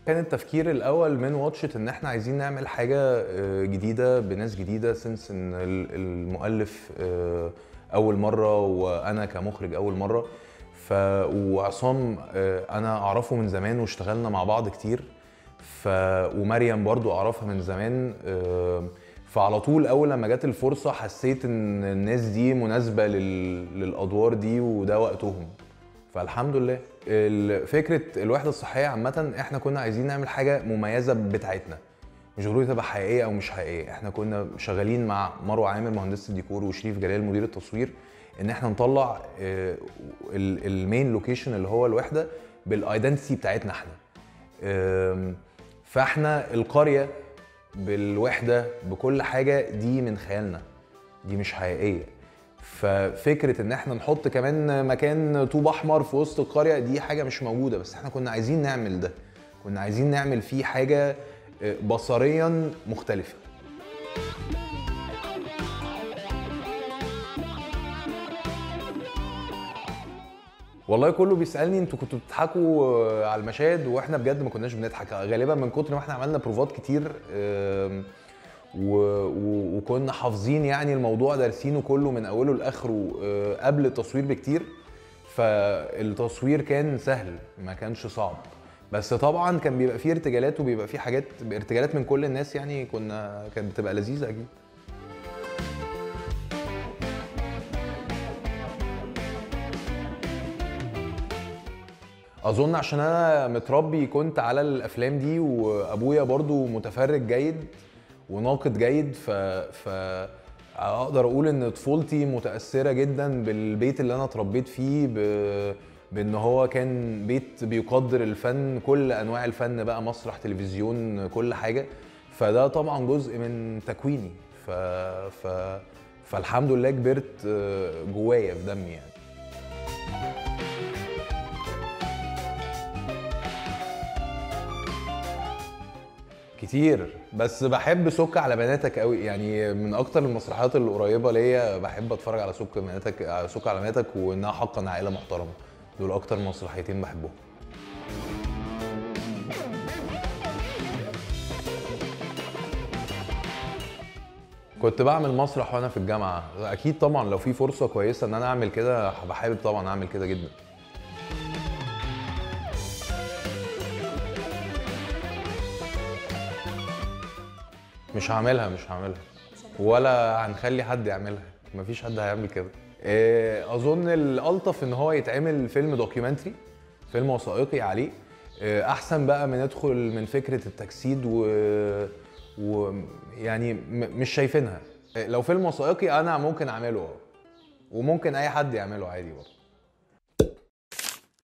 كان التفكير الاول من واتشت ان احنا عايزين نعمل حاجه آه، جديده بناس جديده سنس ان ال- المؤلف آه، اول مره وانا كمخرج اول مره ف وعصام آه، انا اعرفه من زمان واشتغلنا مع بعض كتير ف ومريم برضو اعرفها من زمان آه، فعلى طول اول لما جت الفرصه حسيت ان الناس دي مناسبه لل... للادوار دي وده وقتهم فالحمد لله ال- فكره الوحده الصحيه عامه احنا كنا عايزين نعمل حاجه مميزه بتاعتنا مش ضروري تبقى حقيقيه او مش حقيقيه احنا كنا شغالين مع مروه عامر مهندسه الديكور وشريف جلال مدير التصوير ان احنا نطلع آه، ال- المين لوكيشن اللي هو الوحده بالايدنتي بتاعتنا احنا آم، فاحنا القريه بالوحده بكل حاجه دي من خيالنا دي مش حقيقيه ففكره ان احنا نحط كمان مكان طوب احمر في وسط القريه دي حاجه مش موجوده بس احنا كنا عايزين نعمل ده كنا عايزين نعمل فيه حاجه آه، بصريا مختلفه والله كله بيسالني انتوا كنتوا بتضحكوا آه، على المشاهد واحنا بجد ما كناش بنضحك غالبا من كتر ما احنا عملنا بروفات كتير آم، و... و... وكنا حافظين يعني الموضوع دارسينه كله من اوله لاخره آه، قبل التصوير بكتير فالتصوير كان سهل ما كانش صعب بس طبعا كان بيبقى فيه ارتجالات وبيبقى فيه حاجات ارتجالات من كل الناس يعني كنا كانت بتبقى لذيذه اكيد اظن عشان انا متربي كنت على الافلام دي وابويا برضو متفرج جيد وناقد جيد ف ف اقدر اقول ان طفولتي متاثره جدا بالبيت اللي انا اتربيت فيه ب... بان هو كان بيت بيقدر الفن كل انواع الفن بقى مسرح تلفزيون كل حاجه فده طبعا جزء من تكويني ف... ف... فالحمد لله كبرت آه، جوايا في دمي يعني كتير بس بحب سك على بناتك قوي يعني من اكتر المسرحيات اللي قريبه ليا بحب اتفرج على سك بناتك على سك على بناتك وانها حقا عائله محترمه دول اكتر مسرحيتين بحبهم كنت بعمل مسرح وانا في الجامعه اكيد طبعا لو في فرصه كويسه ان انا اعمل كده هبقى حابب طبعا اعمل كده جدا مش هعملها مش هعملها ولا هنخلي حد يعملها مفيش حد هيعمل كده إيه، اظن الالطف ان هو يتعمل فيلم دوكيومنتري فيلم وثائقي عليه إيه، احسن بقى من ندخل من فكره التجسيد و, و... يعني م... مش شايفينها إيه، لو فيلم وثائقي انا ممكن اعمله اه وممكن اي حد يعمله عادي برضه